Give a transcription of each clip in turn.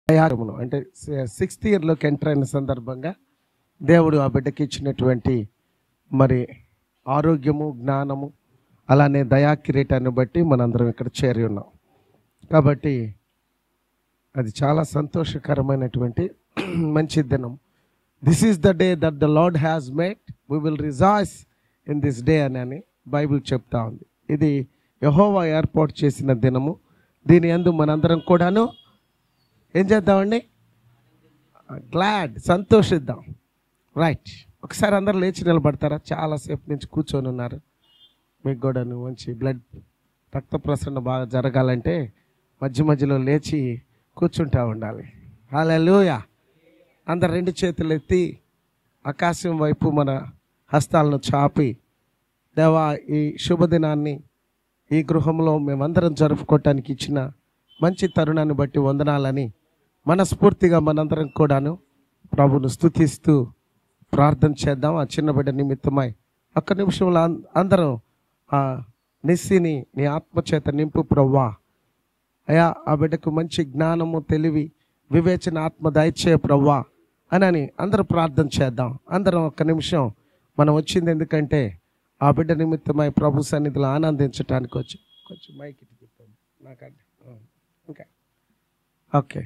దయారమును అంటే sixth ఇయర్లోకి enter అయిన సందర్భంగా దేవుడు ఆ బిడ్డకి ఇచ్చినటువంటి మరి ఆరోగ్యము జ్ఞానము అలానే దయా కిరీటాన్ని బట్టి మనందరం ఇక్కడ చేరి ఉన్నాం కాబట్టి అది చాలా సంతోషకరమైనటువంటి మంచి దినం this is the day that the lord has made we will rejoice in this day అని అని బైబిల్ చెప్తా ఉంది ఇది యహోవా ఏర్పాటు చేసిన దినము దీని అందు మనందరం కూడాను ఏం చేద్దామండి గ్లాడ్ సంతోషిద్దాం రైట్ ఒకసారి అందరు లేచి నిలబడతారా చాలాసేపు నుంచి కూర్చొని ఉన్నారు మీకు కూడా మంచి బ్లడ్ రక్త ప్రసరణ బాగా జరగాలంటే మధ్య మధ్యలో లేచి కూర్చుంటా ఉండాలి హల్లెలూయా అందరు రెండు చేతులు ఎత్తి ఆకాశం వైపు మన హస్తాలను చాపి దేవా ఈ శుభదినాన్ని ఈ గృహంలో మేమందరం జరుపుకోవటానికి ఇచ్చిన మంచి తరుణాన్ని బట్టి వందనాలని మనస్ఫూర్తిగా మనందరం కూడాను ప్రభును స్తుతిస్తూ ప్రార్థన చేద్దాం ఆ చిన్న బిడ్డ నిమిత్తమై ఒక్క నిమిషంలో అం- అందరం ఆ నిస్సిని నీ ఆత్మచేత నింపు ప్రవ్వా అయా ఆ బిడ్డకు మంచి జ్ఞానము తెలివి వివేచన ఆత్మ దయచే ప్రవ్వా అని అని అందరూ ప్రార్థన చేద్దాం అందరం ఒక్క నిమిషం మనం వచ్చింది ఎందుకంటే ఆ బిడ్డ నిమిత్తమై ప్రభు సన్నిధిలో ఆనందించటానికి వచ్చి కొంచెం మైక్ ఇటు తిప్పండి నాకంటే ఆ, ఇంకా ఓకే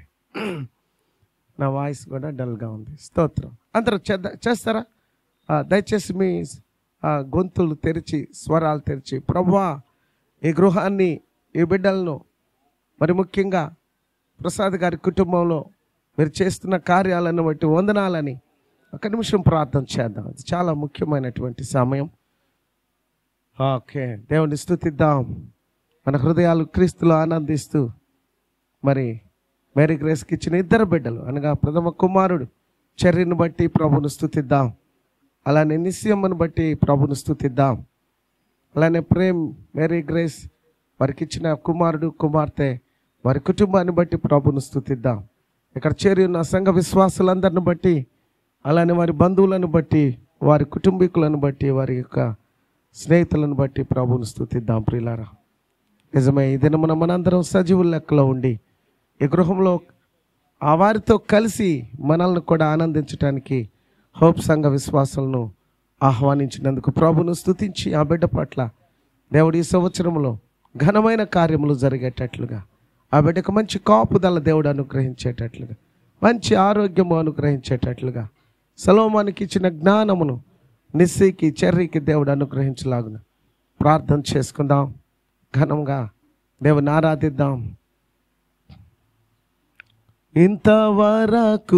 నా వాయిస్ కూడా డల్గా ఉంది స్తోత్రం అందరూ చేద్దా చేస్తారా ఆ, దయచేసి మీ ఆ, గొంతులు తెరిచి స్వరాలు తెరిచి ప్రభువా ఈ గృహాన్ని ఈ బిడ్డలను మరి ముఖ్యంగా ప్రసాద్ గారి కుటుంబంలో మీరు చేస్తున్న కార్యాలను బట్టి వందనాలని ఒక నిమిషం ప్రార్థన చేద్దాం ఇది చాలా ముఖ్యమైనటువంటి సమయం ఓకే దేవుని స్థుతిద్దాం మన హృదయాలు క్రీస్తులో ఆనందిస్తూ మరి మేరీ గ్రేస్కి ఇచ్చిన ఇద్దరు బిడ్డలు అనగా ప్రథమ కుమారుడు చర్యను బట్టి ప్రభును స్థుతిద్దాం అలానే నిశ్చయమ్మను బట్టి ప్రభును స్థుతిద్దాం అలానే ప్రేమ్ మేరీ గ్రేస్ వారికి ఇచ్చిన కుమారుడు కుమార్తె వారి కుటుంబాన్ని బట్టి ప్రభును స్థుతిద్దాం ఇక్కడ చేరి ఉన్న సంఘ విశ్వాసులందరిని బట్టి అలానే వారి బంధువులను బట్టి వారి కుటుంబీకులను బట్టి వారి యొక్క స్నేహితులను బట్టి ప్రభువును స్థుతిద్దాం ప్రియులారా నిజమే ఈ దినమున మనందరం సజీవుల లెక్కలో ఉండి ఈ గృహంలో ఆ వారితో కలిసి మనల్ని కూడా ఆనందించడానికి హోప్ సంఘ విశ్వాసాలను ఆహ్వానించినందుకు ప్రభును స్తుతించి ఆ బిడ్డ పట్ల దేవుడి ఈ సంవత్సరంలో ఘనమైన కార్యములు జరిగేటట్లుగా ఆ బిడ్డకు మంచి కాపుదల దేవుడు అనుగ్రహించేటట్లుగా మంచి ఆరోగ్యము అనుగ్రహించేటట్లుగా సలోమానికి ఇచ్చిన జ్ఞానమును నిస్సీకి చెర్రీకి దేవుడు అనుగ్రహించలాగున ప్రార్థన చేసుకుందాం ఘనంగా దేవుని ఆరాధిద్దాం ఇంతవరకు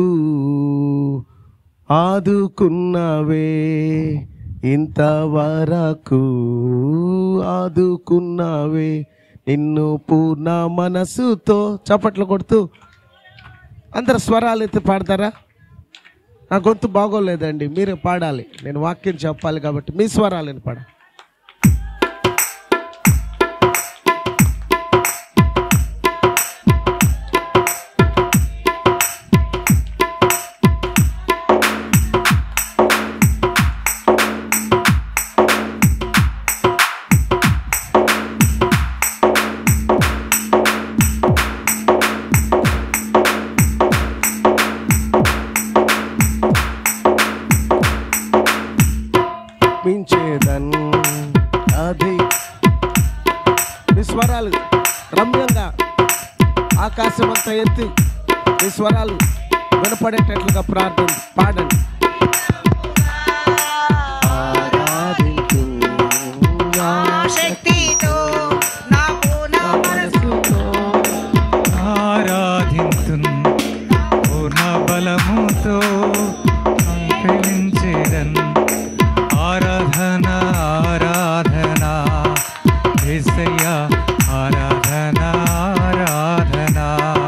ఆదుకున్నవే ఇంతవరకు ఆదుకున్నవే నిన్ను పూర్ణ మనసుతో చప్పట్లు కొడుతూ అందరు స్వరాలు ఎత్తి పాడతారా నా గొంతు బాగోలేదండి మీరే పాడాలి నేను వాక్యం చెప్పాలి కాబట్టి మీ స్వరాలను పాడ మించేదన్ అది మీ స్వరాలు రమ్యంగా ఆకాశం అంతా ఎత్తి మీ స్వరాలు వినపడేటట్లుగా ప్రార్థన పాడండి ఆరాధించు నా శక్తితో నా పూర్ణ మనసుతో ఆరాధింతున్ పూర్ణ బలముతో అంకలించేదన్ ఆరాధన ఆరాధన ఏసయ్య ఆరాధన ఆరాధన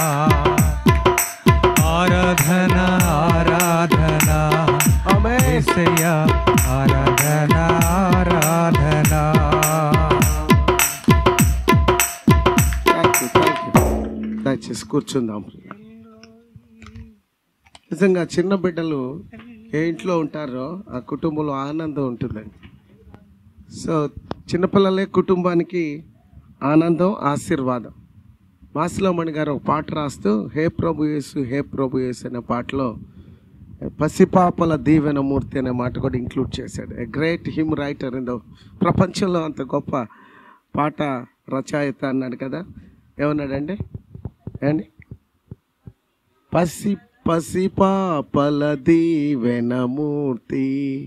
ఆరాధన ఆరాధన ఆమేన్. ఏసయ్య ఆరాధన ఆరాధన థ్యాంక్ యూ థ్యాంక్ యూ దయచేసి కూర్చుందాం నిజంగా చిన్న బిడ్డలు ఏ ఇంట్లో ఉంటారో ఆ కుటుంబంలో ఆనందం ఉంటుందండి సో చిన్నపిల్లలే కుటుంబానికి ఆనందం ఆశీర్వాదం మాసిలోమణి గారు ఒక పాట రాస్తూ హే ప్రభు యేసు హే ప్రభు యేసు అనే పాటలో పసిపాపల దీవెన మూర్తి అనే మాట కూడా ఇంక్లూడ్ చేశాడు a great him writer in the ప్రపంచంలో అంత గొప్ప పాట రచయిత అన్నాడు కదా ఏమన్నాడండి ఏమండి పసి పసిపాపల దీవెన మూర్తి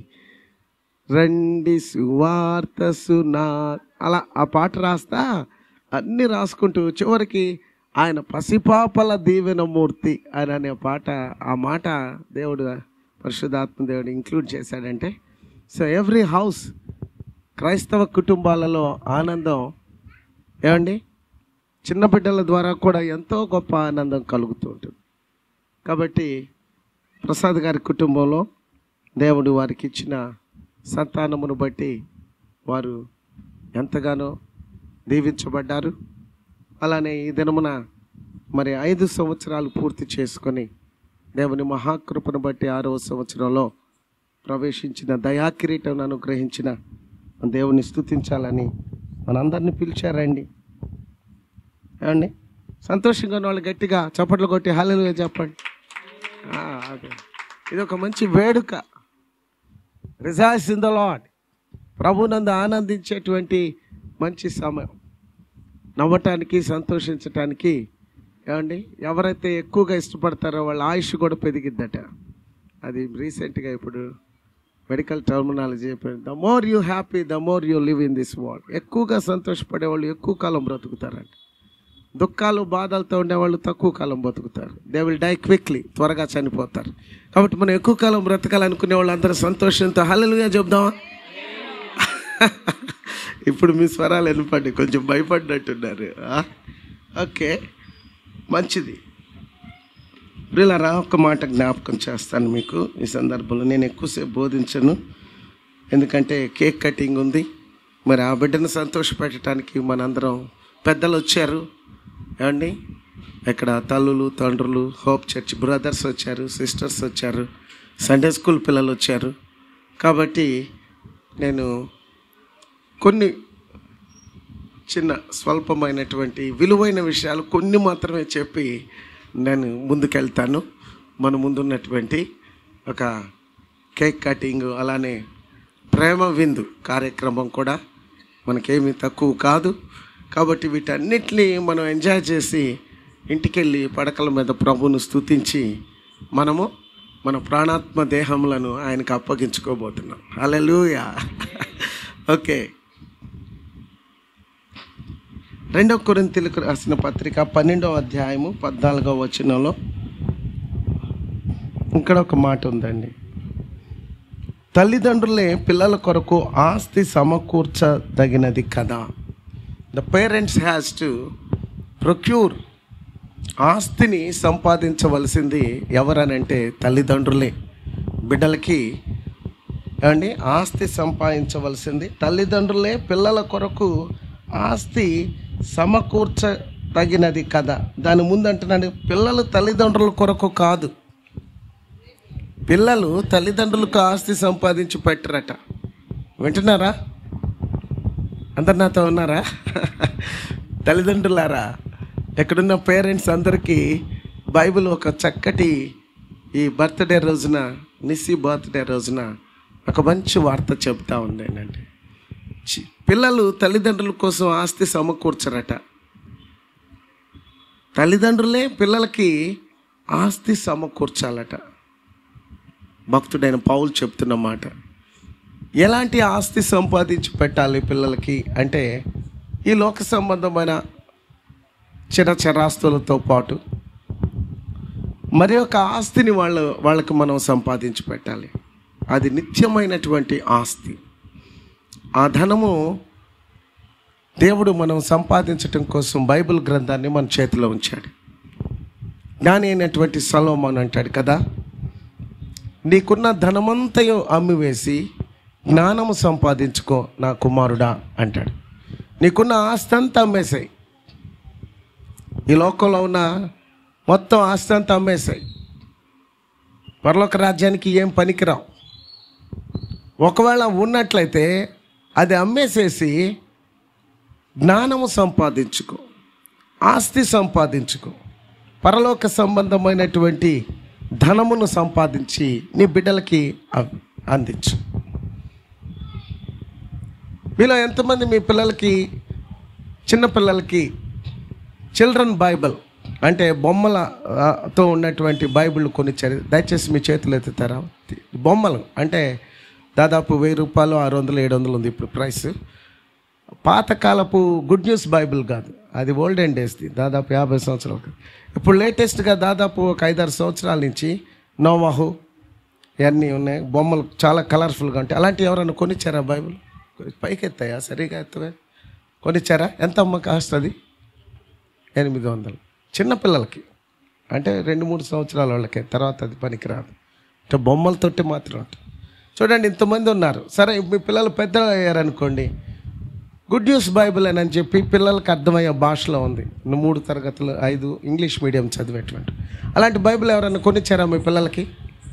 రండి సువార్త సునా అలా ఆ పాట రాస్తా అన్నీ రాసుకుంటూ చివరికి ఆయన పసిపాపల దీవెన మూర్తి అని అనే పాట ఆ మాట దేవుడు పరిశుధాత్మ దేవుడు ఇంక్లూడ్ చేశాడంటే సో ఎవ్రీ హౌస్ క్రైస్తవ కుటుంబాలలో ఆనందం ఏమండి చిన్న బిడ్డల ద్వారా కూడా ఎంతో గొప్ప ఆనందం కలుగుతూ ఉంటుంది కాబట్టి ప్రసాద్ గారి కుటుంబంలో దేవుడు వారికి ఇచ్చిన సంతానమును బట్టి వారు ఎంతగానో దీవించబడ్డారు అలానే ఈ దినమున మరి ఐదు సంవత్సరాలు పూర్తి చేసుకొని దేవుని మహాకృపను బట్టి ఆరవ సంవత్సరంలో ప్రవేశించిన దయాకిరీటం అనుగ్రహించిన దేవుని స్తుతించాలని మనందరినీ పిలిచారండి ఏమండి సంతోషంగా ఉన్న వాళ్ళు గట్టిగా చప్పట్లు కొట్టి హల్లెలూయా చెప్పండి ఆ, అదే. ఇది ఒక మంచి వేడుక రిజాయిస్ ఇన్ ద లాడ్ ప్రభునందు ఆనందించేటువంటి మంచి సమయం నవ్వటానికి సంతోషించటానికి ఏమండి ఎవరైతే ఎక్కువగా ఇష్టపడతారో వాళ్ళ ఆయుష్ కూడా పెరిగిద్దట అది రీసెంట్గా ఇప్పుడు మెడికల్ టర్మినాలజీ చెప్పారు the more you happy the more you live in this world ఎక్కువగా సంతోషపడే వాళ్ళు ఎక్కువ కాలం బ్రతుకుతారంట దుఃఖాలు బాధలతో ఉండేవాళ్ళు తక్కువ కాలం బతుకుతారు దే విల్ డై క్విక్లీ త్వరగా చనిపోతారు కాబట్టి మనం ఎక్కువ కాలం బ్రతకాలనుకునే వాళ్ళు అందరూ సంతోషంతో హల్లెలూయా చెప్దామా ఇప్పుడు మీ స్వరాలు వినపండి కొంచెం భయపడినట్టున్నారు ఆ? ఓకే మంచిది వీళ్ళరా ఒక మాట జ్ఞాపకం చేస్తాను మీకు ఈ సందర్భంలో నేను ఎక్కువసేపు బోధించను ఎందుకంటే కేక్ కటింగ్ ఉంది మరి ఆ బిడ్డను సంతోషపెట్టడానికి మనందరం పెద్దలు వచ్చారు ఏమండి ఇక్కడ తల్లులు తండ్రులు హోప్ చర్చ్ బ్రదర్స్ వచ్చారు సిస్టర్స్ వచ్చారు సండే స్కూల్ పిల్లలు వచ్చారు కాబట్టి నేను కొన్ని చిన్న స్వల్పమైనటువంటి విలువైన విషయాలు కొన్ని మాత్రమే చెప్పి నేను ముందుకెళ్తాను మన ముందున్నటువంటి ఒక కేక్ కటింగ్ అలానే ప్రేమ విందు కార్యక్రమం కూడా మనకేమీ తక్కువ కాదు కాబట్టి వీటన్నిటిని మనం ఎంజాయ్ చేసి ఇంటికెళ్ళి పడకల మీద ప్రభువును స్తుతించి మనము మన ప్రాణాత్మ దేహములను ఆయనకు అప్పగించుకోబోతున్నాం హల్లెలూయా ఓకే రెండవ కొరింతలకు రాసిన పత్రిక పన్నెండవ అధ్యాయము పద్నాలుగవ వచనంలో ఇక్కడ ఒక మాట ఉందండి తల్లిదండ్రులే పిల్లల కొరకు ఆస్తి సమకూర్చదగినది కదా the parents has to procure ఆస్తిని సంపాదించవలసింది ఎవరనంటే తల్లిదండ్రులే బిడ్డలకి ఏమండి ఆస్తి సంపాదించవలసింది తల్లిదండ్రులే పిల్లల కొరకు ఆస్తి సమకూర్చ తగినది కదా దాని ముందు అంటున్నాడు పిల్లలు తల్లిదండ్రుల కొరకు కాదు పిల్లలు తల్లిదండ్రులకు ఆస్తి సంపాదించి పెట్టరట వింటున్నారా అందరు నాతో ఉన్నారా తల్లిదండ్రులారా ఎక్కడున్న పేరెంట్స్ అందరికీ బైబిల్ ఒక చక్కటి ఈ బర్త్డే రోజున నిస్సి బర్త్డే రోజున ఒక మంచి వార్త చెప్తా ఉంది ఏంటంటే చి- పిల్లలు తల్లిదండ్రుల కోసం ఆస్తి సమకూర్చరట తల్లిదండ్రులే పిల్లలకి ఆస్తి సమకూర్చాలట భక్తుడైన పౌలు చెప్తున్న మాట ఎలాంటి ఆస్తి సంపాదించి పెట్టాలి పిల్లలకి అంటే ఈ లోక సంబంధమైన చిన్న చరాస్తులతో పాటు మరి ఒక ఆస్తిని వాళ్ళు వాళ్ళకి మనం సంపాదించి పెట్టాలి అది నిత్యమైనటువంటి ఆస్తి ఆ ధనము దేవుడు మనం సంపాదించటం కోసం బైబిల్ గ్రంథాన్ని మన చేతిలో ఉంచాడు జ్ఞాని అయినటువంటి సలోమాన్ అంటాడు కదా నీకున్న ధనమంతయో అమ్మివేసి జ్ఞానము సంపాదించుకో నా కుమారుడా అంటాడు నీకున్న ఆస్తి అంతా అమ్మేసాయి ఈ లోకంలో ఉన్న మొత్తం ఆస్తి అంతా అమ్మేసాయి పరలోక రాజ్యానికి ఏం పనికిరావు ఒకవేళ ఉన్నట్లయితే అది అమ్మేసేసి జ్ఞానము సంపాదించుకో ఆస్తి సంపాదించుకో పరలోక సంబంధమైనటువంటి ధనమును సంపాదించి నీ బిడ్డలకి అవ్- అందించు మీలో ఎంతమంది మీ పిల్లలకి చిన్న పిల్లలకి చిల్డ్రన్ బైబిల్ అంటే బొమ్మల ఆ, తో ఉన్నటువంటి బైబిల్ కొనిచ్చారు దయచేసి మీ చేతులు ఎత్తుతారా బొమ్మలు అంటే దాదాపు వెయ్యి రూపాయలు ఆరు వందలు ఏడు వందలు ఉంది ఇప్పుడు ప్రైస్ పాతకాలపు గుడ్ న్యూస్ బైబిల్ కాదు అది ఓల్డెన్ డేస్ది దాదాపు యాభై సంవత్సరాలు ఇప్పుడు లేటెస్ట్గా దాదాపు ఒక ఐదారు సంవత్సరాల నుంచి నోవాహు ఇవన్నీ ఉన్నాయి బొమ్మలు చాలా కలర్ఫుల్గా ఉంటాయి అలాంటివి ఎవరైనా కొనిచ్చారా బైబిల్ పైకి ఎత్తాయా సరిగా ఎత్తవే కొనిచ్చారా ఎంత అమ్మ కాస్ట్ అది ఎనిమిది వందలు చిన్నపిల్లలకి అంటే రెండు మూడు సంవత్సరాల వాళ్ళకి తర్వాత అది పనికిరాదు అంటే బొమ్మలతోటి మాత్రం ఉంటుంది చూడండి ఇంతమంది ఉన్నారు సరే మీ పిల్లలు పెద్దలు అయ్యారనుకోండి గుడ్ న్యూస్ బైబిల్ అని అని చెప్పి పిల్లలకు అర్థమయ్యే భాషలో ఉంది మూడు తరగతులు ఐదు ఇంగ్లీష్ మీడియం చదివేటువంటి అలాంటి బైబిల్ ఎవరైనా కొనిచ్చారా మీ పిల్లలకి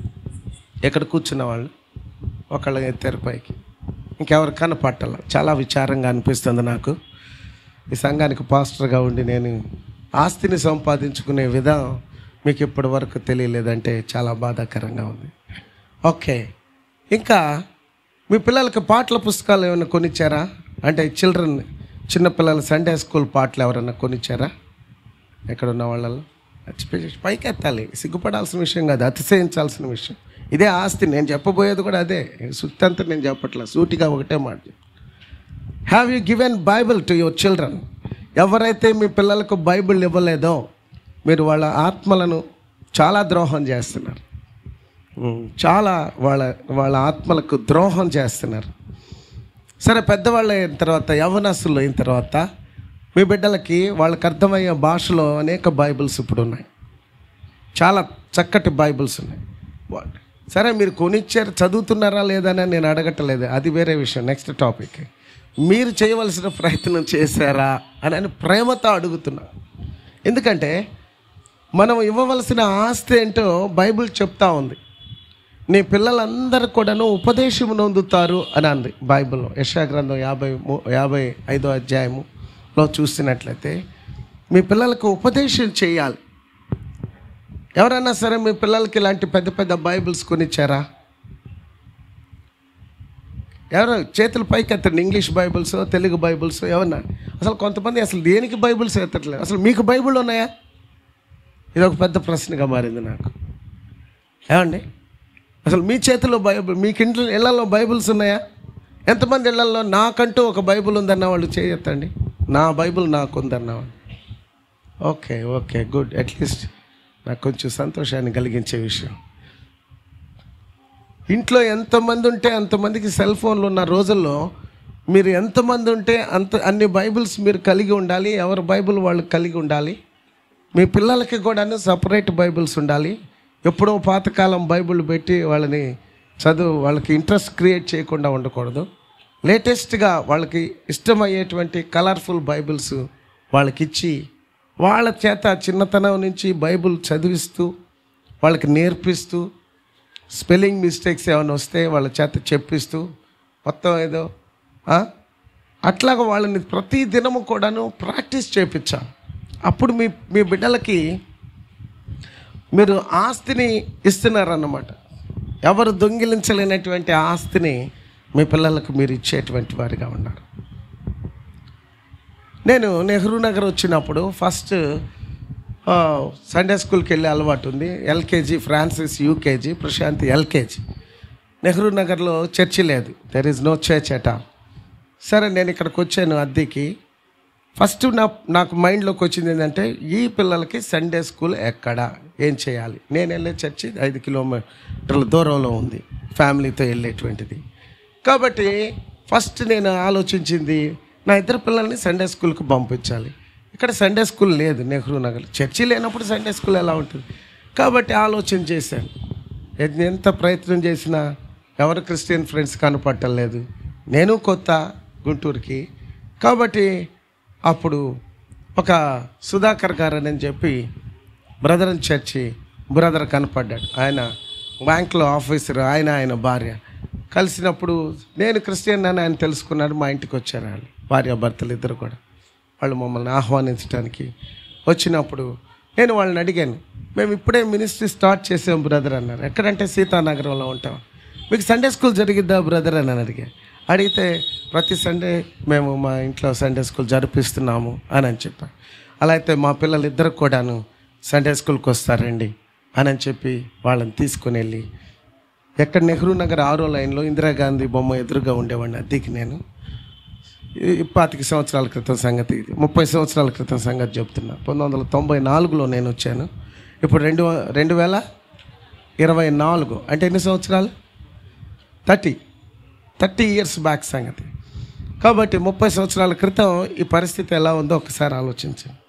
ఎక్కడ కూర్చున్న వాళ్ళు ఒకళ్ళు ఎత్తారు పైకి ఇంకెవరు కనపట్టాల చాలా విచారంగా అనిపిస్తుంది నాకు ఈ సంఘానికి పాస్టర్గా ఉండి నేను ఆస్తిని సంపాదించుకునే విధానం మీకు ఇప్పటి వరకు తెలియలేదంటే చాలా బాధాకరంగా ఉంది ఓకే ఇంకా మీ పిల్లలకి పాటల పుస్తకాలు ఏమైనా కొనిచ్చారా అంటే చిల్డ్రన్ చిన్నపిల్లల సండే స్కూల్ పాటలు ఎవరైనా కొనిచ్చారా ఎక్కడ ఉన్న వాళ్ళలో అది పైకి ఎత్తాలి సిగ్గుపడాల్సిన విషయం కాదు అతిశయించాల్సిన విషయం ఇదే ఆస్తి నేను చెప్పబోయేది కూడా అదే సుత్తంతా నేను చెప్పట్లే సూటిగా ఒకటే మాట have you given Bible to your children ఎవరైతే మీ పిల్లలకు బైబిల్ ఇవ్వలేదో మీరు వాళ్ళ ఆత్మలను చాలా ద్రోహం చేస్తున్నారు ఉమ్, చాలా వాళ్ళ వాళ్ళ ఆత్మలకు ద్రోహం చేస్తున్నారు సరే పెద్దవాళ్ళు అయిన తర్వాత యవనస్తులు అయిన తర్వాత మీ బిడ్డలకి వాళ్ళకి అర్థమయ్యే భాషలో అనేక బైబిల్స్ ఇప్పుడు ఉన్నాయి చాలా చక్కటి బైబిల్స్ ఉన్నాయి వా- సరే మీరు కొనిచ్చారు చదువుతున్నారా లేదని నేను అడగట్లేదు అది వేరే విషయం నెక్స్ట్ టాపిక్ మీరు చేయవలసిన ప్రయత్నం చేశారా అని అని ప్రేమతో అడుగుతున్నా ఎందుకంటే మనం ఇవ్వవలసిన ఆస్తి ఏంటో బైబిల్ చెప్తా ఉంది నీ పిల్లలందరూ కూడాను ఉపదేశం నొందుతారు అని అంది బైబిల్లో యశా గ్రంథం యాభై మూ- యాభై ఐదో అధ్యాయములో చూసినట్లయితే మీ పిల్లలకు ఉపదేశం చేయాలి ఎవరైనా సరే మీ పిల్లలకి ఇలాంటి పెద్ద పెద్ద బైబిల్స్ కొనిచ్చారా ఎవరు చేతులు పైకి ఎత్తండి ఇంగ్లీష్ బైబిల్స్ తెలుగు బైబిల్స్ ఏమన్నా అసలు కొంతమంది అసలు దేనికి బైబిల్స్ ఎత్తట్లేదు అసలు మీకు బైబిల్ ఉన్నాయా ఇది ఒక పెద్ద ప్రశ్నగా మారింది నాకు ఏమండి అసలు మీ చేతిలో బైబిల్ మీకు ఇంట్లో ఇళ్లలో బైబిల్స్ ఉన్నాయా ఎంతమంది ఇళ్లలో నాకంటూ ఒక బైబిల్ ఉందన్న వాళ్ళు చేయొద్దండి నా బైబిల్ నాకు ఉందన్న వాళ్ళు ఓకే ఓకే గుడ్ అట్లీస్ట్ నాకు కొంచెం సంతోషాన్ని కలిగించే విషయం ఇంట్లో ఎంతమంది ఉంటే అంతమందికి సెల్ ఫోన్లు ఉన్న రోజుల్లో మీరు ఎంతమంది ఉంటే అంత అన్ని బైబిల్స్ మీరు కలిగి ఉండాలి ఎవరి బైబిల్ వాళ్ళు కలిగి ఉండాలి మీ పిల్లలకి కూడాను సపరేట్ బైబిల్స్ ఉండాలి ఎప్పుడో పాతకాలం బైబిల్ పెట్టి వాళ్ళని చదువు వాళ్ళకి ఇంట్రెస్ట్ క్రియేట్ చేయకుండా ఉండకూడదు లేటెస్ట్గా వాళ్ళకి ఇష్టమయ్యేటువంటి కలర్ఫుల్ బైబిల్స్ వాళ్ళకి ఇచ్చి వాళ్ళ చేత చిన్నతనం నుంచి బైబిల్ చదివిస్తూ వాళ్ళకి నేర్పిస్తూ స్పెల్లింగ్ మిస్టేక్స్ ఏమైనా వస్తే వాళ్ళ చేత చెప్పిస్తూ మొత్తం ఏదో ఆ? అట్లాగా వాళ్ళని ప్రతి దినము కూడాను ప్రాక్టీస్ చేయించాలి అప్పుడు మీ మీ బిడ్డలకి మీరు ఆస్తిని ఇస్తున్నారన్నమాట ఎవరు దొంగిలించలేనటువంటి ఆస్తిని మీ పిల్లలకు మీరు ఇచ్చేటువంటి వారిగా ఉన్నారు నేను నెహ్రూ నగర్ వచ్చినప్పుడు ఫస్ట్ ఆ, సండే స్కూల్కి వెళ్ళే అలవాటు ఉంది LKG Francis UKG Prashant LKG Nehru నగర్లో చర్చి లేదు there is no church at all సరే నేను ఇక్కడికి వచ్చాను అద్దెకి ఫస్ట్ నా నాకు మైండ్లోకి వచ్చింది ఏంటంటే ఈ పిల్లలకి సండే స్కూల్ ఎక్కడ ఏం చేయాలి నేను వెళ్ళే చర్చి ఐదు కిలోమీటర్ల దూరంలో ఉంది ఫ్యామిలీతో వెళ్ళేటువంటిది కాబట్టి ఫస్ట్ నేను ఆలోచించింది నా ఇద్దరు పిల్లల్ని సండే స్కూల్కి పంపించాలి ఇక్కడ సండే స్కూల్ లేదు నెహ్రూ నగర్ చర్చి లేనప్పుడు సండే స్కూల్ ఎలా ఉంటుంది కాబట్టి ఆలోచన చేశాను ఎన్- ఎంత ప్రయత్నం చేసినా ఎవరు క్రిస్టియన్ ఫ్రెండ్స్ కనపట్టలేదు నేను కొత్త గుంటూరుకి కాబట్టి అప్పుడు ఒక సుధాకర్ గారు అని చెప్పి బ్రదర్ అని చర్చి బ్రదర్ కనపడ్డాడు ఆయన బ్యాంక్లో ఆఫీసర్ ఆయన ఆయన భార్య కలిసినప్పుడు నేను క్రిస్టియన్ అని ఆయన తెలుసుకున్నాడు మా ఇంటికి వచ్చారు వాళ్ళు భార్య భర్తలు ఇద్దరు కూడా వాళ్ళు మమ్మల్ని ఆహ్వానించడానికి వచ్చినప్పుడు నేను వాళ్ళని అడిగాను మేము ఇప్పుడే మినిస్ట్రీ స్టార్ట్ చేసాం బ్రదర్ అన్నారు ఎక్కడంటే సీతానగరంలో ఉంటాం మీకు సండే స్కూల్ జరిగిద్దా బ్రదర్ అని అని అడిగా అడిగితే ప్రతి సండే మేము మా ఇంట్లో సండే స్కూల్ జరిపిస్తున్నాము అని అని చెప్పాను అలా అయితే మా పిల్లలు ఇద్దరు కూడాను సండే స్కూల్కి వస్తారండి అని అని చెప్పి వాళ్ళని తీసుకుని వెళ్ళి ఎక్కడ నెహ్రూ నగర్ ఆరో లైన్లో ఇందిరాగాంధీ బొమ్మ ఎదురుగా ఉండేవాడిని అద్దెకి నేను ఈ పాతిక సంవత్సరాల క్రితం సంగతి ఇది ముప్పై సంవత్సరాల క్రితం సంగతి చెప్తున్నా పంతొమ్మిది వందల తొంభై నాలుగులో నేను వచ్చాను ఇప్పుడు రెండు వ- రెండు వేల ఇరవై నాలుగు అంటే ఎన్ని సంవత్సరాలు థర్టీ థర్టీ ఇయర్స్ బ్యాక్ సంగతి కాబట్టి ముప్పై సంవత్సరాల క్రితం ఈ పరిస్థితి ఎలా ఉందో ఒకసారి ఆలోచించండి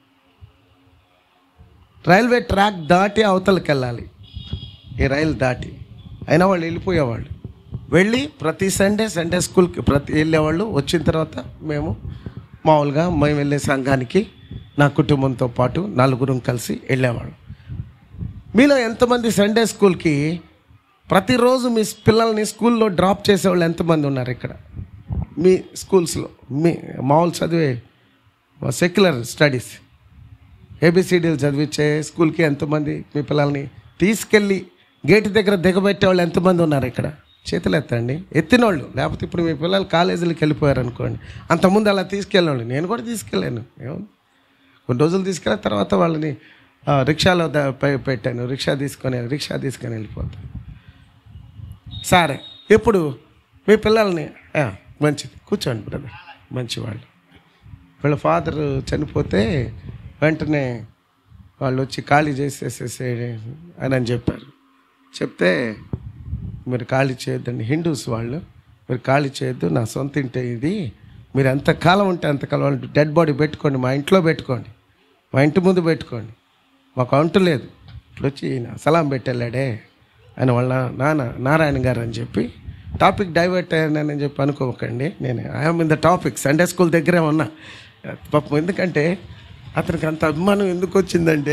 రైల్వే ట్రాక్ దాటి అవతలకి వెళ్ళాలి ఈ రైలు దాటి అయినా వాళ్ళు వెళ్ళిపోయేవాళ్ళు వెళ్ళి ప్రతి సండే సండే స్కూల్కి ప్రతి వెళ్ళేవాళ్ళు వచ్చిన తర్వాత మేము మామూలుగా మేము వెళ్ళే సంఘానికి నా కుటుంబంతో పాటు నలుగురం కలిసి వెళ్ళేవాళ్ళం మీలో ఎంతమంది సండే స్కూల్కి ప్రతిరోజు మీ పిల్లల్ని స్కూల్లో డ్రాప్ చేసేవాళ్ళు ఎంతమంది ఉన్నారు ఇక్కడ మీ స్కూల్స్లో మీ మామూలు చదివే సెక్యులర్ స్టడీస్ ఏబిసిడీలు చదివించే స్కూల్కి ఎంతమంది మీ పిల్లల్ని తీసుకెళ్ళి గేట్ దగ్గర దిగబెట్టే వాళ్ళు ఎంతమంది ఉన్నారు ఇక్కడ చేతులు ఎత్తండి ఎత్తిన వాళ్ళు లేకపోతే ఇప్పుడు మీ పిల్లలు కాలేజీలకు వెళ్ళిపోయారు అనుకోండి అంతకుముందు అలా తీసుకెళ్ళండి నేను కూడా తీసుకెళ్ళాను ఏముంది కొన్ని రోజులు తీసుకెళ్ళిన తర్వాత వాళ్ళని ఆ, రిక్షాలో ద- పె- పెట్టాను రిక్షా తీసుకొని రిక్షా తీసుకొని వెళ్ళిపోతాను సరే ఇప్పుడు మీ పిల్లల్ని ఆ, మంచిది కూర్చోండి బ్రదర్ మంచివాళ్ళు వీళ్ళ ఫాదర్ చనిపోతే వెంటనే వాళ్ళు వచ్చి ఖాళీ చేసేసేసే అని అని చెప్పారు చెప్తే మీరు ఖాళీ చేయొద్దండి హిందూస్ వాళ్ళు మీరు ఖాళీ చేయొద్దు నా సొంత ఇంటే ఇది మీరు ఎంత కాలం ఉంటే అంతకాలం డెడ్ బాడీ పెట్టుకోండి మా ఇంట్లో పెట్టుకోండి మా ఇంటి ముందు పెట్టుకోండి మాకు అంటు లేదు ఇప్పుడు వచ్చి ఈయన సలాం పెట్టెళ్ళాడే అని వాళ్ళ నాన్న నారాయణ గారు అని చెప్పి టాపిక్ డైవర్ట్ అయ్యానని చెప్పి అనుకోకండి నేను I'm in the topic Sunday school దగ్గరే ఉన్నా పాపం ఎందుకంటే అతనికి అంత అభిమానం ఎందుకు వచ్చిందంటే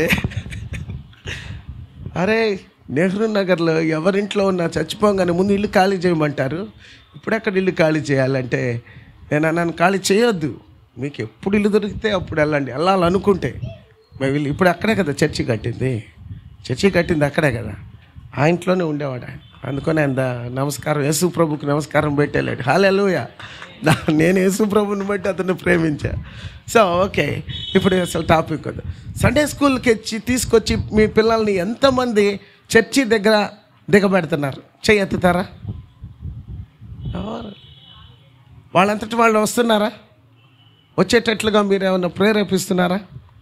అరే నెహ్రూ నగర్లో ఎవరింట్లో ఉన్నా చచ్చిపోగానే ముందు ఇల్లు ఖాళీ చేయమంటారు ఇప్పుడెక్కడ ఇల్లు ఖాళీ చేయాలంటే నేను అన్నాను ఖాళీ చేయొద్దు మీకు ఎప్పుడు ఇల్లు దొరికితే అప్పుడు వెళ్ళండి వెళ్ళాలనుకుంటే మేము ఇల్లు ఇప్పుడు అక్కడే కదా చర్చి కట్టింది చర్చి కట్టింది అక్కడే కదా ఆ ఇంట్లోనే ఉండేవాడు ఆయన అందుకని ఆయన దా- నమస్కారం యేసు ప్రభుకి నమస్కారం పెట్టేలాడు హాలెలుయ నేను యేసు ప్రభుని బట్టి అతన్ని ప్రేమించా సో ఓకే ఇప్పుడు అసలు టాపిక్ వద్దు సండే స్కూల్కి వచ్చి తీసుకొచ్చి మీ పిల్లల్ని ఎంతమంది చర్చి దగ్గర దిగబెడుతున్నారు చెయ్యి ఎత్తుతారా ఎవరు? వాళ్ళంతటి వాళ్ళు వస్తున్నారా వచ్చేటట్లుగా మీరు ఏమైనా ప్రేరేపిస్తున్నారా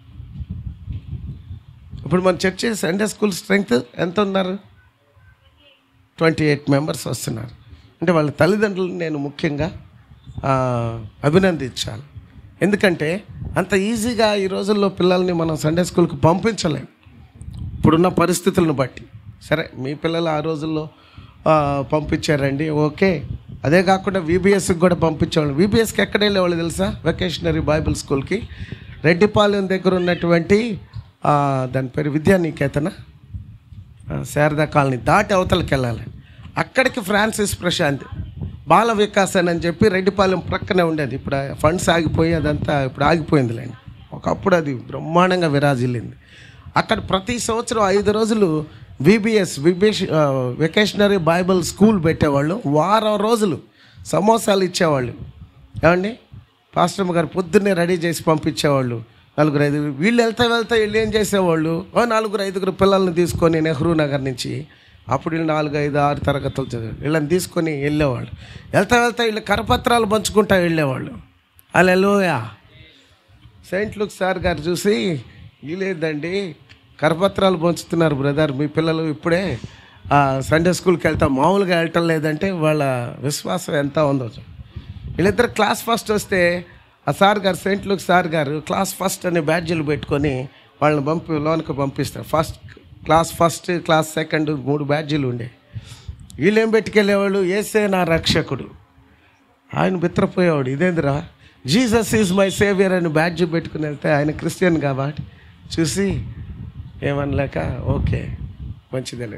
ఇప్పుడు మన చర్చి సండే స్కూల్ స్ట్రెంగ్త్ ఎంత ఉన్నారు ట్వంటీ ఎయిట్ మెంబర్స్ వస్తున్నారు అంటే వాళ్ళ తల్లిదండ్రులను నేను ముఖ్యంగా ఆ, అభినందించాలి ఎందుకంటే అంత ఈజీగా ఈ రోజుల్లో పిల్లల్ని మనం సండే స్కూల్కి పంపించలేం ఇప్పుడున్న పరిస్థితులను బట్టి సరే మీ పిల్లలు ఆ రోజుల్లో ఆ, పంపించారండి ఓకే అదే కాకుండా వీబీఎస్కి కూడా పంపించేవాళ్ళు వీబీఎస్కి ఎక్కడ వెళ్ళేవాళ్ళు తెలుసా వెకేషనరీ బైబిల్ స్కూల్కి రెడ్డిపాలెం దగ్గర ఉన్నటువంటి ఆ, దాని పేరు విద్యానికేతన ఆ, శారదా కాలనీ దాటి అవతలకి వెళ్ళాలి అక్కడికి ఫ్రాన్సిస్ ప్రశాంత్ బాల వికాసన్ అని చెప్పి రెడ్డిపాలెం ప్రక్కనే ఉండేది ఇప్పుడు ఆ ఫండ్స్ ఆగిపోయి అదంతా ఇప్పుడు ఆగిపోయిందిలేండి ఒకప్పుడు అది బ్రహ్మాండంగా విరాజిల్లింది అక్కడ ప్రతి సంవత్సరం ఐదు రోజులు విబిఎస్ విబిఎస్ వెకేషనరీ బైబిల్ స్కూల్ పెట్టేవాళ్ళు వారం రోజులు సమోసాలు ఇచ్చేవాళ్ళు ఏమండి పాస్టర్ గారు పొద్దున్నే రెడీ చేసి పంపించేవాళ్ళు నలుగురు ఐదుగురు వీళ్ళు వెళ్తా వెళ్తా వీళ్ళు ఏం చేసేవాళ్ళు ఓ నలుగురు ఐదుగురు పిల్లల్ని తీసుకొని నెహ్రూ నగర్ నుంచి అప్పుడు వీళ్ళు నాలుగు ఐదు ఆరు తరగతులు చదివారు వీళ్ళని తీసుకొని వెళ్ళేవాళ్ళు వెళ్తా వెళ్తా వీళ్ళు కరపత్రాలు పంచుకుంటా వెళ్ళేవాళ్ళు అలెలోయా సెయింట్ లుక్ సార్ గారు చూసి లేదండి కరపత్రాలు పంచుతున్నారు బ్రదర్ మీ పిల్లలు ఇప్పుడే ఆ, సండే స్కూల్కి వెళ్తాం మామూలుగా వెళ్ళటం లేదంటే వాళ్ళ విశ్వాసం ఎంత ఉందో చూ. వీళ్ళిద్దరు క్లాస్ ఫస్ట్ వస్తే ఆ సార్ గారు సెయింట్ లుక్ సార్ గారు క్లాస్ ఫస్ట్ అనే బ్యాడ్జీలు పెట్టుకొని వాళ్ళని పంపి లోనికి పంపిస్తారు first class first class second మూడు బ్యాడ్జీలు ఉండే వీళ్ళేం పెట్టుకెళ్ళేవాళ్ళు ఏసే నా రక్షకుడు ఆయన బిత్రపోయేవాడు ఇదేందిరా జీసస్ ఈజ్ మై సేవియర్ అని బ్యాడ్జ్ పెట్టుకుని వెళ్తే ఆయన క్రిస్టియన్ కాబట్టి చూసి ఏమనలేక ఓకే మంచిదేలే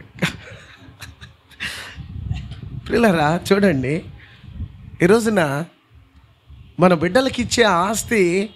పిల్లరా చూడండి ఈ రోజున మన బిడ్డలకి ఇచ్చే ఆస్తి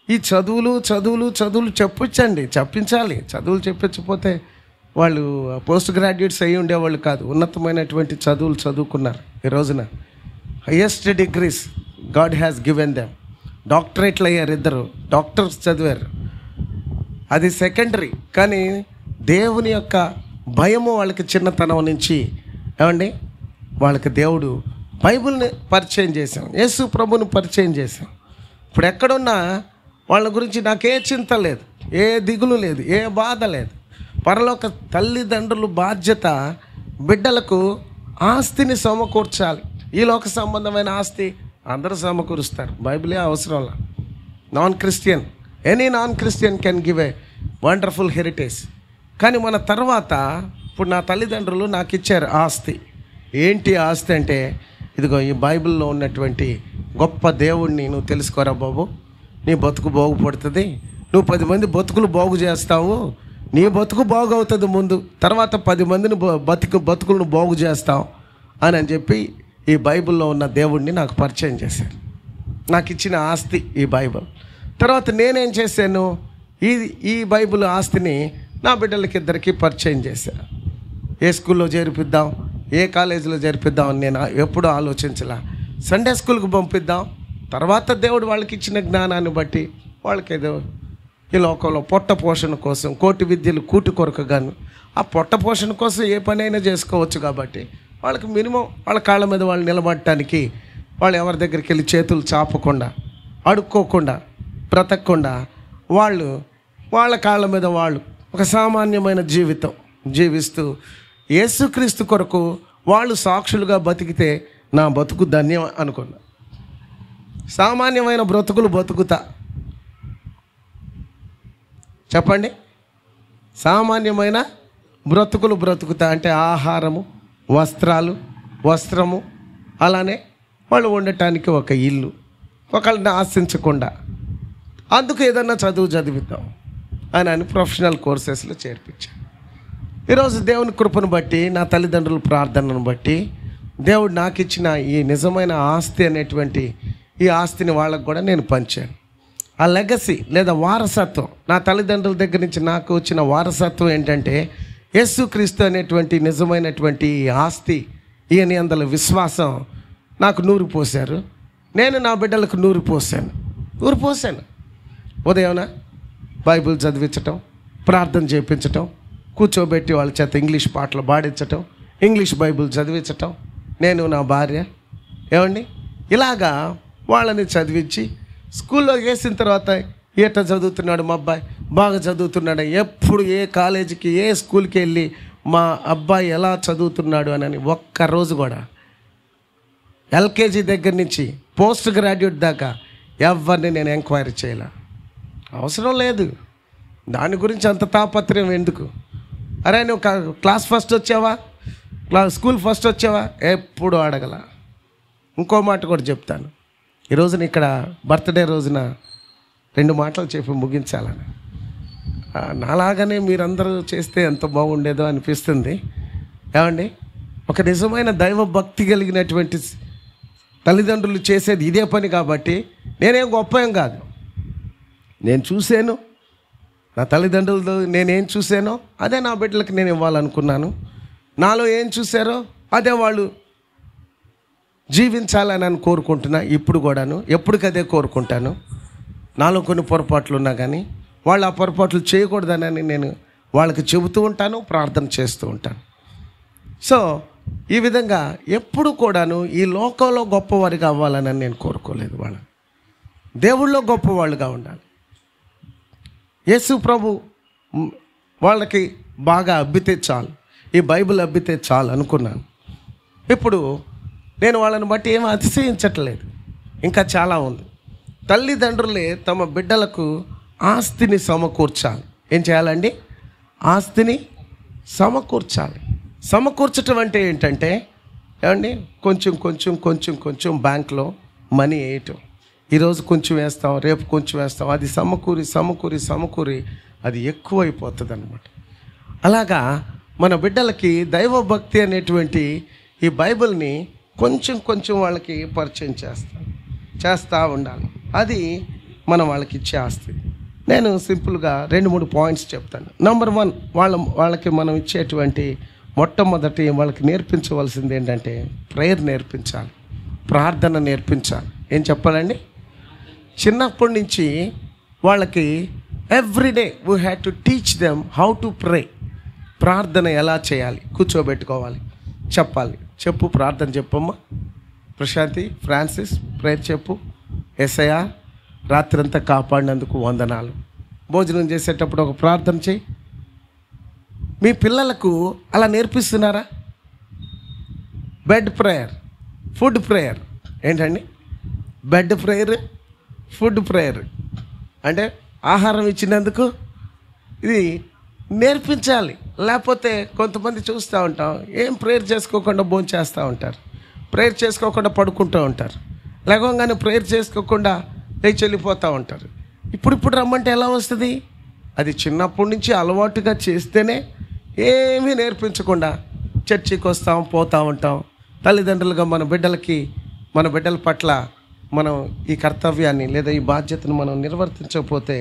ఈ చదువులు చదువులు చదువులు చెప్పించండి చెప్పించాలి చదువులు చెప్పించకపోతే వాళ్ళు పోస్ట్ గ్రాడ్యుయేట్స్ అయ్యి ఉండేవాళ్ళు కాదు ఉన్నతమైనటువంటి చదువులు చదువుకున్నారు ఈ రోజున highest degrees God has given them డాక్టరేట్లు అయ్యారు ఇద్దరు డాక్టర్స్ చదివారు అది సెకండరీ కానీ దేవుని యొక్క భయము వాళ్ళకి చిన్నతనం నుంచి ఏమండి వాళ్ళకి దేవుడు బైబిల్ని పరిచయం చేశాం యేసు ప్రభుని పరిచయం చేశాం ఇప్పుడు ఎక్కడున్నా వాళ్ళ గురించి నాకే చింత లేదు ఏ దిగులు లేదు ఏ బాధ లేదు పరలోక తల్లిదండ్రులు బాధ్యత బిడ్డలకు ఆస్తిని సమకూర్చాలి ఈ లోక సంబంధమైన ఆస్తి అందరూ సమకూరుస్తారు బైబిలే అవసరంలా non Christian any non Christian can give a wonderful heritage కానీ మన తర్వాత ఇప్పుడు నా తల్లిదండ్రులు నాకు ఇచ్చారు ఆస్తి ఏంటి ఆస్తి అంటే ఇదిగో ఈ బైబిల్లో ఉన్నటువంటి గొప్ప దేవుణ్ణి నువ్వు తెలుసుకోరా బాబు నీ బతుకు బాగుపడుతుంది నువ్వు పది మంది బతుకులు బాగు చేస్తావు నీ బతుకు బాగు అవుతుంది ముందు తర్వాత పది మందిని బ- బతుకు బతుకులను బాగు చేస్తావు అని అని చెప్పి ఈ బైబిల్లో ఉన్న దేవుణ్ణి నాకు పరిచయం చేశారు నాకు ఇచ్చిన ఆస్తి ఈ బైబిల్ తర్వాత నేనేం చేశాను ఈ ఈ బైబిల్ ఆస్తిని నా బిడ్డలకి ఇద్దరికి పరిచయం చేశాను ఏ స్కూల్లో చేర్పిద్దాం ఏ కాలేజీలో చేర్పిద్దాం అని నేను ఎప్పుడూ ఆలోచించలా సండే స్కూల్కి పంపిద్దాం తర్వాత దేవుడు వాళ్ళకి ఇచ్చిన జ్ఞానాన్ని బట్టి వాళ్ళకి ఏదో ఈ లోకంలో పొట్ట పోషణ కోసం కోటి విద్యలు కూటి కొరకు గాను ఆ పొట్ట పోషణ కోసం ఏ పనైనా చేసుకోవచ్చు కాబట్టి వాళ్ళకి మినిమం వాళ్ళ కాళ్ళ మీద వాళ్ళు నిలబడటానికి వాళ్ళు ఎవరి దగ్గరికి వెళ్ళి చేతులు చాపకుండా అడుక్కోకుండా బ్రతకకుండా వాళ్ళు వాళ్ళ కాళ్ళ మీద వాళ్ళు ఒక సామాన్యమైన జీవితం జీవిస్తూ యేసుక్రీస్తు కొరకు వాళ్ళు సాక్షులుగా బతికితే నా బతుకు ధన్యం అనుకున్నా సామాన్యమైన బ్రతుకులు బతుకుతా చెప్పండి సామాన్యమైన బ్రతుకులు బ్రతుకుతా అంటే ఆహారము వస్త్రాలు వస్త్రము అలానే వాళ్ళు ఉండటానికి ఒక ఇల్లు ఒకళ్ళని ఆశించకుండా అందుకు ఏదన్నా చదువు చదివిద్దాం అని అని ప్రొఫెషనల్ కోర్సెస్లో చేర్పించాను ఈరోజు దేవుని కృపను బట్టి నా తల్లిదండ్రుల ప్రార్థనను బట్టి దేవుడు నాకు ఇచ్చిన ఈ నిజమైన ఆస్తి అనేటువంటి ఈ ఆస్తిని వాళ్ళకు కూడా నేను పంచాను ఆ లెగసీ లేదా వారసత్వం నా తల్లిదండ్రుల దగ్గర నుంచి నాకు వచ్చిన వారసత్వం ఏంటంటే యేసుక్రీస్తు అనేటువంటి నిజమైనటువంటి ఈ ఆస్తి ఈయన అందులో విశ్వాసం నాకు నూరు పోశారు నేను నా బిడ్డలకు నూరు పోసాను నూరు పోసాను ఉదయంన బైబిల్ చదివించటం ప్రార్థన చేయించటం కూర్చోబెట్టి వాళ్ళ చేత ఇంగ్లీష్ పాటలు పాడించటం ఇంగ్లీష్ బైబిల్ చదివించటం నేను నా భార్య ఏమండి ఇలాగా వాళ్ళని చదివించి స్కూల్లో వేసిన తర్వాత ఏట చదువుతున్నాడు మా అబ్బాయి బాగా చదువుతున్నాడు ఎప్పుడు ఏ కాలేజీకి ఏ స్కూల్కి వెళ్ళి మా అబ్బాయి ఎలా చదువుతున్నాడు అని ఒక్క రోజు కూడా ఎల్కేజీ దగ్గర నుంచి పోస్ట్ గ్రాడ్యుయేట్ దాకా ఎవరిని నేను ఎంక్వైరీ చేయలే అవసరం లేదు దాని గురించి అంత తాపత్రయం ఎందుకు అరే నువ్వు కా- క్లాస్ ఫస్ట్ వచ్చావా క్లా స్కూల్ ఫస్ట్ వచ్చావా ఎప్పుడు అడగల ఇంకో మాట కూడా చెప్తాను ఈ రోజున ఇక్కడ బర్త్డే రోజున రెండు మాటలు చెప్పి ముగించాలని ఆ, నాలాగానే మీరందరూ చేస్తే ఎంత బాగుండేదో అనిపిస్తుంది ఏమండి ఒక నిజమైన దైవ భక్తి కలిగినటువంటి తల్లిదండ్రులు చేసేది ఇదే పని కాబట్టి నేనేం గొప్ప ఏం కాదు నేను చూశాను నా తల్లిదండ్రులతో నేనేం చూశానో అదే నా బిడ్డలకు నేను ఇవ్వాలనుకున్నాను నాలో ఏం చూశారో అదే వాళ్ళు జీవించాలని అని కోరుకుంటున్నా ఇప్పుడు కూడాను ఎప్పటికదే కోరుకుంటాను నాలో కొన్ని పొరపాట్లు ఉన్నా కానీ వాళ్ళు ఆ పొరపాట్లు చేయకూడదని నేను వాళ్ళకి చెబుతూ ఉంటాను ప్రార్థన చేస్తూ ఉంటాను సో ఈ విధంగా ఎప్పుడు కూడాను ఈ లోకంలో గొప్పవారిగా అవ్వాలని నేను కోరుకోలేదు వాళ్ళని దేవుళ్ళో గొప్పవాళ్ళుగా ఉండాలి యేసు ప్రభు మ్, వాళ్ళకి బాగా అబ్బితే చాలు ఈ బైబిల్ అబ్బితే చాలు అనుకున్నాను ఇప్పుడు నేను వాళ్ళని బట్టి ఏమీ అతిశయించట్లేదు ఇంకా చాలా ఉంది తల్లిదండ్రులే తమ బిడ్డలకు ఆస్తిని సమకూర్చాలి ఏం చేయాలండి ఆస్తిని సమకూర్చాలి సమకూర్చటం అంటే ఏంటంటే ఏమండి కొంచెం కొంచెం కొంచెం కొంచెం బ్యాంక్లో మనీ వేయటం ఈరోజు కొంచెం వేస్తాం రేపు కొంచెం వేస్తాం అది సమకూరి సమకూరి సమకూరి అది ఎక్కువైపోతుంది అనమాట అలాగా మన బిడ్డలకి దైవభక్తి అనేటువంటి ఈ బైబిల్ని కొంచెం కొంచెం వాళ్ళకి పరిచయం చేస్తాం చేస్తూ ఉండాలి అది మనం వాళ్ళకి ఇచ్చే ఆస్తి నేను సింపుల్గా రెండు మూడు పాయింట్స్ చెప్తాను నంబర్ వన్ వాళ్ళ వాళ్ళకి మనం ఇచ్చేటువంటి మొట్టమొదటి వాళ్ళకి నేర్పించవలసింది ఏంటంటే ప్రేయర్ నేర్పించాలి ప్రార్థన నేర్పించాలి ఏం చెప్పాలండి చిన్నప్పటి నుంచి వాళ్ళకి every day we had to teach them how to pray ప్రార్థన ఎలా చేయాలి కూర్చోబెట్టుకోవాలి చెప్పాలి చెప్పు ప్రార్థన చెప్పమ్మా ప్రశాంతి ఫ్రాన్సిస్ ప్రేయర్ చెప్పు ఎస్ఐఆ రాత్రంతా కాపాడినందుకు వందనాలు భోజనం చేసేటప్పుడు ఒక ప్రార్థన చేయి మీ పిల్లలకు అలా నేర్పిస్తున్నారా బెడ్ ప్రేయర్ ఫుడ్ ప్రేయర్ ఏంటండి బెడ్ ప్రేయర్ ఫుడ్ ప్రేయర్ అంటే ఆహారం ఇచ్చినందుకు ఇది నేర్పించాలి లేకపోతే కొంతమంది చూస్తూ ఉంటాం ఏం ప్రేయర్ చేసుకోకుండా భోజనం చేస్తూ ఉంటారు ప్రేయర్ చేసుకోకుండా పడుకుంటూ ఉంటారు లేవగానే ప్రేయర్ చేసుకోకుండా లేచి వెళ్ళిపోతూ ఉంటారు ఇప్పుడు ఇప్పుడు రమ్మంటే ఎలా వస్తుంది అది చిన్నప్పటి నుంచి అలవాటుగా చేస్తేనే ఏమీ నేర్పించకుండా చర్చికి వస్తాం పోతూ ఉంటాం తల్లిదండ్రులుగా మన బిడ్డలకి మన బిడ్డల పట్ల మనం ఈ కర్తవ్యాన్ని లేదా ఈ బాధ్యతను మనం నిర్వర్తించకపోతే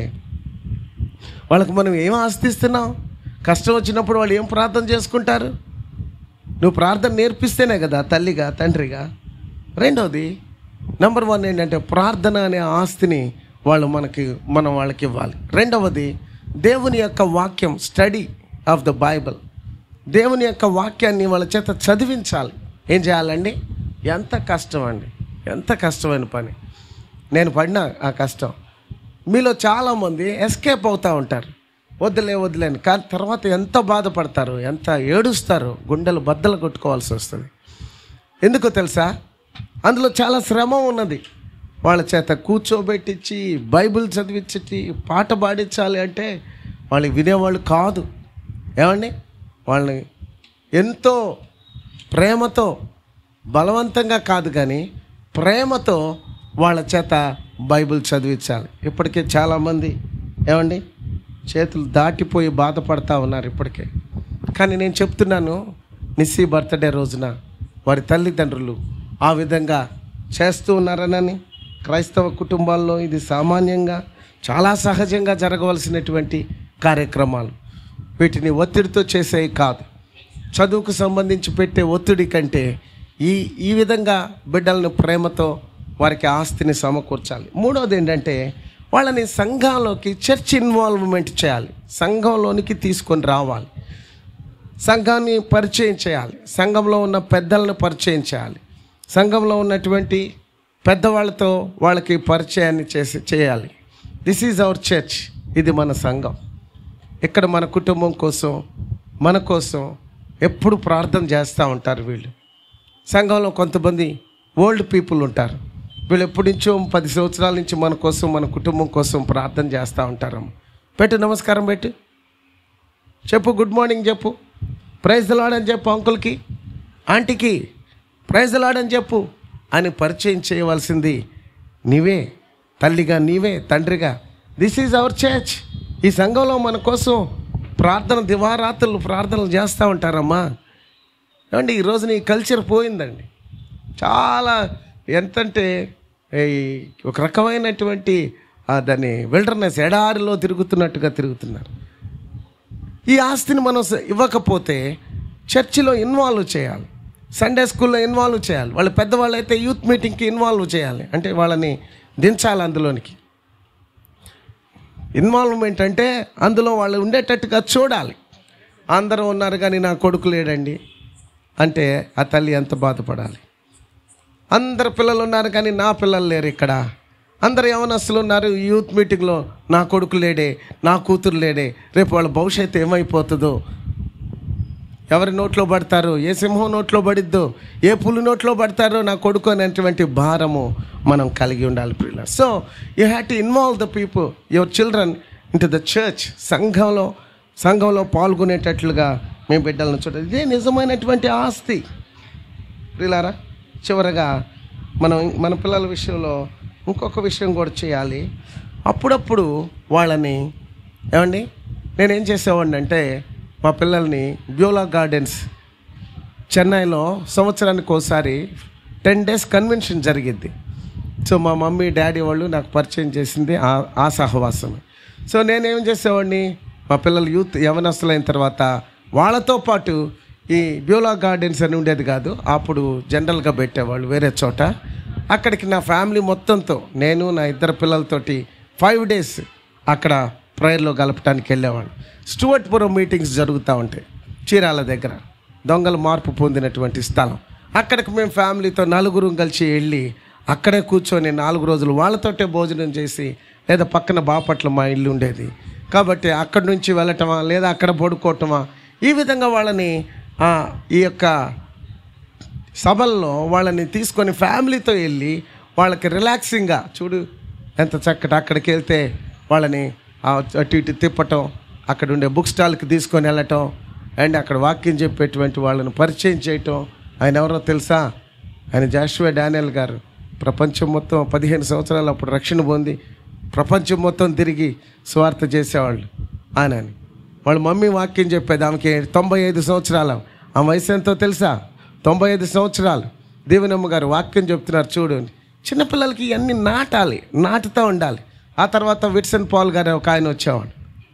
వాళ్ళకి మనం ఏం ఆస్తిస్తున్నాం కష్టం వచ్చినప్పుడు వాళ్ళు ఏం ప్రార్థన చేసుకుంటారు నువ్వు ప్రార్థన నేర్పిస్తేనే కదా తల్లిగా తండ్రిగా రెండవది నెంబర్ వన్ ఏంటంటే ప్రార్థన అనే ఆస్తిని వాళ్ళు మనకి మనం వాళ్ళకి ఇవ్వాలి రెండవది దేవుని యొక్క వాక్యం స్టడీ ఆఫ్ ద బైబిల్ దేవుని యొక్క వాక్యాన్ని వాళ్ళ చేత చదివించాలి ఏం చేయాలండి ఎంత కష్టం అండి ఎంత కష్టమైన పని నేను పడిన ఆ కష్టం మీలో చాలామంది ఎస్కేప్ అవుతూ ఉంటారు వద్దులే వద్దులేని కానీ తర్వాత ఎంత బాధపడతారు ఎంత ఏడుస్తారు గుండెలు బద్దలు కొట్టుకోవాల్సి వస్తుంది ఎందుకో తెలుసా అందులో చాలా శ్రమ ఉన్నది వాళ్ళ చేత కూర్చోబెట్టించి బైబిల్ చదివించి పాట పాడించాలి అంటే వాళ్ళు వినేవాళ్ళు కాదు ఏమండి వాళ్ళని ఎంతో ప్రేమతో బలవంతంగా కాదు కానీ ప్రేమతో వాళ్ళ చేత బైబిల్ చదివించాలి ఇప్పటికే చాలామంది ఏమండి చేతులు దాటిపోయి బాధపడతా ఉన్నారు ఇప్పటికే కానీ నేను చెప్తున్నాను నిస్సీ బర్త్డే రోజున వారి తల్లిదండ్రులు ఆ విధంగా చేస్తూ ఉన్నారనని క్రైస్తవ కుటుంబాల్లో ఇది సామాన్యంగా చాలా సహజంగా జరగవలసినటువంటి కార్యక్రమాలు వీటిని ఒత్తిడితో చేసేవి కాదు చదువుకు సంబంధించి పెట్టే ఒత్తిడి కంటే ఈ ఈ విధంగా బిడ్డలను ప్రేమతో వారికి ఆస్తిని సమకూర్చాలి మూడవది ఏంటంటే వాళ్ళని సంఘంలోకి చర్చ్ ఇన్వాల్వ్మెంట్ చేయాలి సంఘంలోనికి తీసుకొని రావాలి సంఘాన్ని పరిచయం చేయాలి సంఘంలో ఉన్న పెద్దలను పరిచయం చేయాలి సంఘంలో ఉన్నటువంటి పెద్దవాళ్ళతో వాళ్ళకి పరిచయాన్ని చేసి చేయాలి దిస్ ఈజ్ అవర్ చర్చ్ ఇది మన సంఘం ఇక్కడ మన కుటుంబం కోసం మన కోసం ఎప్పుడు ప్రార్థన చేస్తూ ఉంటారు వీళ్ళు సంఘంలో కొంతమంది ఓల్డ్ పీపుల్ ఉంటారు వీళ్ళు ఎప్పటి నుంచో పది సంవత్సరాల నుంచి మన కోసం మన కుటుంబం కోసం ప్రార్థన చేస్తూ ఉంటారు పెట్టు నమస్కారం పెట్టు చెప్పు గుడ్ మార్నింగ్ చెప్పు ప్రైజ్ లాడని చెప్పు అంకుల్కి ఆంటీకి ప్రైజ్ లాడని చెప్పు అని పరిచయం చేయవలసింది నీవే తల్లిగా నీవే తండ్రిగా దిస్ ఈజ్ అవర్ చర్చ్ ఈ సంఘంలో మన కోసం ప్రార్థన దివారాత్రులు ప్రార్థనలు చేస్తూ ఉంటారమ్మా ఏమండి ఈ రోజున ఈ కల్చర్ పోయిందండి చాలా ఎంతంటే ఈ ఒక రకమైనటువంటి ఆ దాన్ని విల్డర్నెస్ ఎడారిలో తిరుగుతున్నట్టుగా తిరుగుతున్నారు ఈ ఆస్తిని మనం స- ఇవ్వకపోతే చర్చిలో ఇన్వాల్వ్ చేయాలి సండే స్కూల్లో ఇన్వాల్వ్ చేయాలి వాళ్ళు పెద్దవాళ్ళు అయితే యూత్ మీటింగ్కి ఇన్వాల్వ్ చేయాలి అంటే వాళ్ళని దించాలి అందులోనికి ఇన్వాల్వ్మెంట్ అంటే అందులో వాళ్ళు ఉండేటట్టుగా చూడాలి అందరూ ఉన్నారు కానీ నా కొడుకు లేడండి అంటే ఆ తల్లి ఎంత బాధపడాలి అందరు పిల్లలు ఉన్నారు కానీ నా పిల్లలు లేరు ఇక్కడ అందరు యవనస్తులు ఉన్నారు ఈ యూత్ మీటింగ్లో నా కొడుకు లేడే నా కూతురు లేడే రేపు వాళ్ళ భవిష్యత్తు ఏమైపోతుందో ఎవరి నోట్లో పడతారో ఏ సింహం నోట్లో పడిద్దో ఏ పులి నోట్లో పడతారో నా కొడుకు అనేటువంటి భారము మనం కలిగి ఉండాలి ప్రియుల so you have to involve the people your children in the church సంఘంలో సంఘంలో పాల్గొనేటట్లుగా మేము బిడ్డలను చూడాలి ఇదే నిజమైనటువంటి ఆస్తి ప్రియులారా చివరగా మనం మన పిల్లల విషయంలో ఇంకొక విషయం కూడా చేయాలి అప్పుడప్పుడు వాళ్ళని ఏమండి నేనేం చేసేవాడిని అంటే మా పిల్లల్ని బ్యూలా గార్డెన్స్ చెన్నైలో సంవత్సరానికి ఒకసారి టెన్ డేస్ కన్వెన్షన్ జరిగిద్ది సో మా మమ్మీ డాడీ వాళ్ళు నాకు పరిచయం చేసింది ఆ- ఆ సహవాసం సో నేనేం చేసేవాడిని మా పిల్లలు యూత్ యవనస్తులైన తర్వాత వాళ్ళతో పాటు ఈ బ్యూలా గార్డెన్స్ అని ఉండేది కాదు అప్పుడు జనరల్గా పెట్టేవాళ్ళు వేరే చోట అక్కడికి నా ఫ్యామిలీ మొత్తంతో నేను నా ఇద్దరు పిల్లలతోటి ఫైవ్ డేస్ అక్కడ ప్రేయర్లో గలపడానికి వెళ్ళేవాళ్ళు స్టూవర్ట్పురం మీటింగ్స్ జరుగుతూ ఉంటాయి చీరాల దగ్గర దొంగలు మార్పు పొందినటువంటి స్థలం అక్కడికి మేము ఫ్యామిలీతో నలుగురు కలిసి వెళ్ళి అక్కడే కూర్చొని నాలుగు రోజులు వాళ్ళతోటే భోజనం చేసి లేదా పక్కన బాపట్ల మా ఇల్లు ఉండేది కాబట్టి అక్కడి నుంచి వెళ్ళటమా లేదా అక్కడ పడుకోవటమా ఈ విధంగా వాళ్ళని ఆ, ఈ యొక్క సభల్లో వాళ్ళని తీసుకొని ఫ్యామిలీతో వెళ్ళి వాళ్ళకి రిలాక్సింగ్గా చూడు ఎంత చక్కటి అక్కడికి వెళ్తే వాళ్ళని ఆ అటు ఇటు తిప్పటం అక్కడ ఉండే బుక్ స్టాల్కి తీసుకొని వెళ్ళటం అండ్ అక్కడ వాక్యం చెప్పేటువంటి వాళ్ళని పరిచయం చేయటం ఆయన ఎవరో తెలుసా ఆయన జాషువా డానియల్ గారు ప్రపంచం మొత్తం పదిహేను సంవత్సరాలు అప్పుడు రక్షణ పొంది ప్రపంచం మొత్తం తిరిగి స్వార్థ చేసేవాళ్ళు ఆయన వాళ్ళ మమ్మీ వాక్యం చెప్పేది ఆమెకి తొంభై ఐదు సంవత్సరాలు ఆ వయసు ఎంతో తెలుసా తొంభై ఐదు సంవత్సరాలు దేవనమ్మ గారు వాక్యం చెప్తున్నారు చూడు చిన్నపిల్లలకి ఇవన్నీ నాటాలి నాటుతూ ఉండాలి ఆ తర్వాత విట్సన్ పాల్ గారు ఒక ఆయన వచ్చేవాడు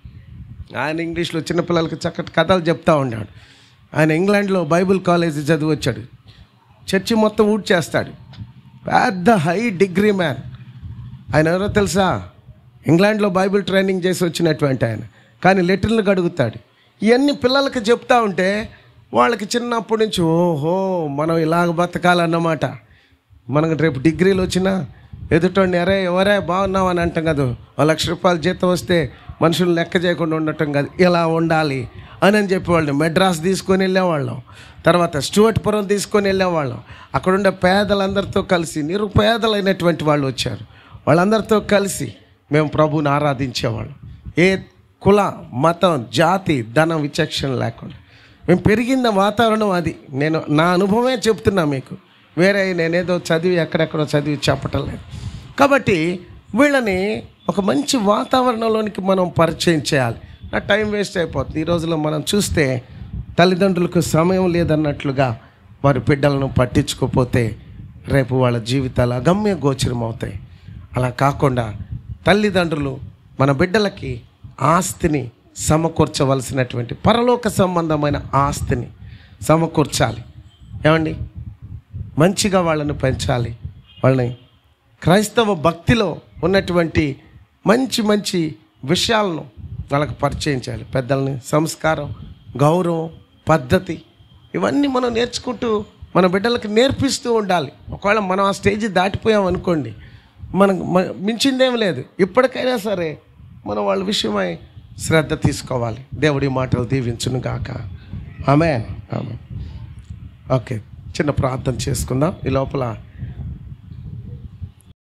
ఆయన ఇంగ్లీష్లో చిన్నపిల్లలకి చక్కటి కథలు చెప్తా ఉన్నాడు ఆయన ఇంగ్లాండ్లో బైబిల్ కాలేజీ చదివి వచ్చాడు చర్చి మొత్తం ఊడ్ చేస్తాడు పెద్ద హై డిగ్రీ మ్యాన్ ఆయన ఎవరో తెలుసా ఇంగ్లాండ్లో బైబిల్ ట్రైనింగ్ చేసి వచ్చినటువంటి ఆయన కానీ లెటర్లు గడుగుతాడు ఇవన్నీ పిల్లలకి చెప్తా ఉంటే వాళ్ళకి చిన్నప్పటి నుంచి ఓహో మనం ఇలాగ బతకాలన్నమాట మనకు రేపు డిగ్రీలు వచ్చినా ఎదుటోడిని అరే ఎవరే బాగున్నావు అని అంటాం కదా ఓ లక్ష రూపాయలు జీతం వస్తే మనుషులు లెక్క చేయకుండా ఉండటం కాదు ఇలా ఉండాలి అని అని చెప్పేవాళ్ళు మెడ్రాస్ తీసుకొని వెళ్ళేవాళ్ళం తర్వాత స్టూవర్ట్పురం తీసుకొని వెళ్ళేవాళ్ళం అక్కడ ఉండే పేదలందరితో కలిసి నిరుపేదలైనటువంటి వాళ్ళు వచ్చారు వాళ్ళందరితో కలిసి మేము ప్రభువుని ఆరాధించేవాళ్ళం ఏ కుల మతం జాతి ధనం విచక్షణ లేకుండా మేము పెరిగిన వాతావరణం అది నేను నా అనుభవమే చెప్తున్నా మీకు వేరే నేనేదో చదివి ఎక్కడెక్కడో చదివి చెప్పటం లేదు కాబట్టి వీళ్ళని ఒక మంచి వాతావరణంలోనికి మనం పరిచయం చేయాలి నా టైం వేస్ట్ అయిపోతుంది ఈ రోజుల్లో మనం చూస్తే తల్లిదండ్రులకు సమయం లేదన్నట్లుగా వారి బిడ్డలను పట్టించుకోపోతే రేపు వాళ్ళ జీవితాలు అగమ్య గోచరం అవుతాయి అలా కాకుండా తల్లిదండ్రులు మన బిడ్డలకి ఆస్తిని సమకూర్చవలసినటువంటి పరలోక సంబంధమైన ఆస్తిని సమకూర్చాలి ఏమండి మంచిగా వాళ్ళని పెంచాలి వాళ్ళని క్రైస్తవ భక్తిలో ఉన్నటువంటి మంచి మంచి విషయాలను వాళ్ళకి పరిచయం చేయాలి పెద్దల్ని సంస్కారం గౌరవం పద్ధతి ఇవన్నీ మనం నేర్చుకుంటూ మన బిడ్డలకి నేర్పిస్తూ ఉండాలి ఒకవేళ మనం ఆ స్టేజ్ దాటిపోయాం అనుకోండి మనకు మ- మించిందేం లేదు ఇప్పటికైనా సరే మనం వాళ్ళ విషయమై శ్రద్ధ తీసుకోవాలి దేవుడి మాటలు దీవించును గాక ఆమె ఆమె ఓకే చిన్న ప్రార్థన చేసుకుందాం ఈ లోపల